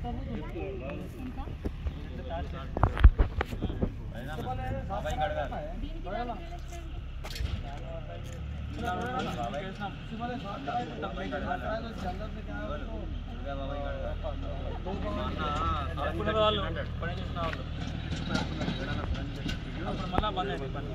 ఇంకా దీనికి దానికి వాళ్ళు పని చేసిన వాళ్ళు అప్పుడు మళ్ళా బంద్ అయింది పని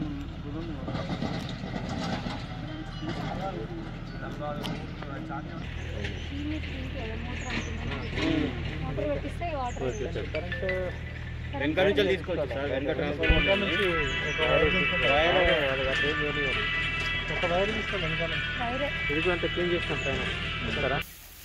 మోటార్ పెట్టిస్తే వాటర్ వెనక నుంచి తీసుకోవచ్చు సార్ వెనక ట్రాన్స్ఫార్మర్ నుంచి ఒక వైర్ తీసుకోవాలి వెనకాల వైరే ఇది అంటే క్లీన్ చేస్తాం పైన ఇస్తారా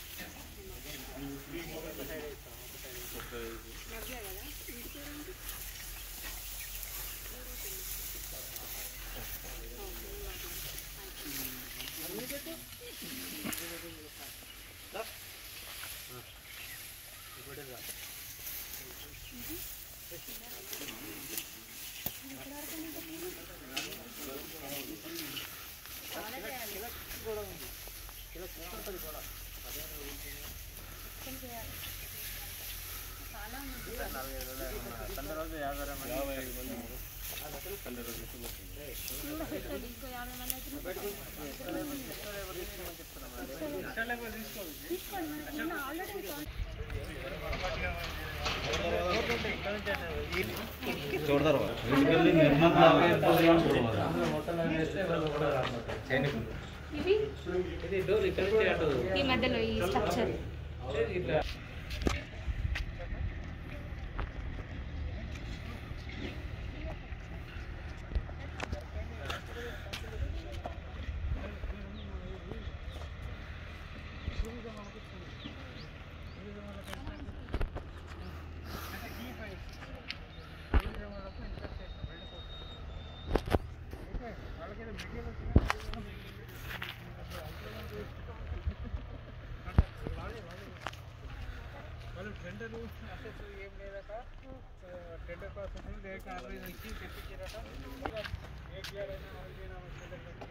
ఇంకో యాభై మంది అయితే తీసుకోండి నిన్న ఆల్రెడీ ఇవి ఈ మధ్యలో ఈ స్ట్రక్చర్ వాళ్ళు టెండర్ అసెస్ ఏం లేదట టెండర్ ప్రాసెస్ డైరెక్ట్ ఆర్డర్ ఇచ్చి తెప్పించారట ఏ క్లియర్ అయినా వాళ్ళు అయినా టెండర్ పెట్టి